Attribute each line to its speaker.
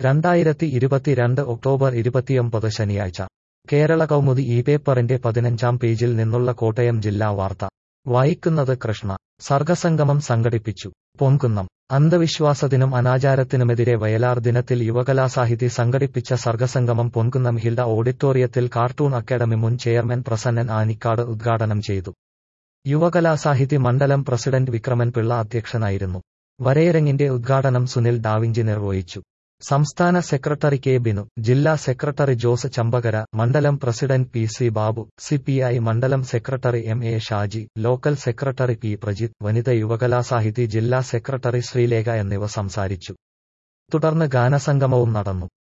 Speaker 1: രണ്ടായിരത്തി ഇരുപത്തിരണ്ട് ഒക്ടോബർ ഇരുപത്തിയൊമ്പത് ശനിയാഴ്ച കേരള കൗമുദി ഈ പേപ്പറിന്റെ പതിനഞ്ചാം പേജിൽ നിന്നുള്ള കോട്ടയം ജില്ലാ വാർത്ത വായിക്കുന്നത് കൃഷ്ണ സർഗസംഗമം സംഘടിപ്പിച്ചു പൊൻകുന്നം അന്ധവിശ്വാസത്തിനും അനാചാരത്തിനുമെതിരെ വയലാർ ദിനത്തിൽ യുവകലാസാഹിതി സംഘടിപ്പിച്ച സർഗസംഗമം പൊൻകുന്നം ഹിൽഡ ഓഡിറ്റോറിയത്തിൽ കാർട്ടൂൺ അക്കാദമി മുൻ ചെയർമാൻ പ്രസന്നൻ ആനിക്കാട് ഉദ്ഘാടനം ചെയ്തു യുവകലാസാഹിതി മണ്ഡലം പ്രസിഡന്റ് വിക്രമൻ പിള്ള അധ്യക്ഷനായിരുന്നു വരയരങ്ങിന്റെ ഉദ്ഘാടനം സുനിൽ ഡാവിഞ്ചി നിർവഹിച്ചു സംസ്ഥാന സെക്രട്ടറി കെ ബിനു ജില്ലാ സെക്രട്ടറി ജോസ് ചമ്പകര മണ്ഡലം president P C Babu CPI മണ്ഡലം secretary M A Shaji local secretary P Prajith വനിത യുവകലാസാഹിതി ജില്ലാ സെക്രട്ടറി ശ്രീലേഖ എന്നിവ സംസാരിച്ചു തുടർന്ന് ഗാനസംഗമവും നടന്നു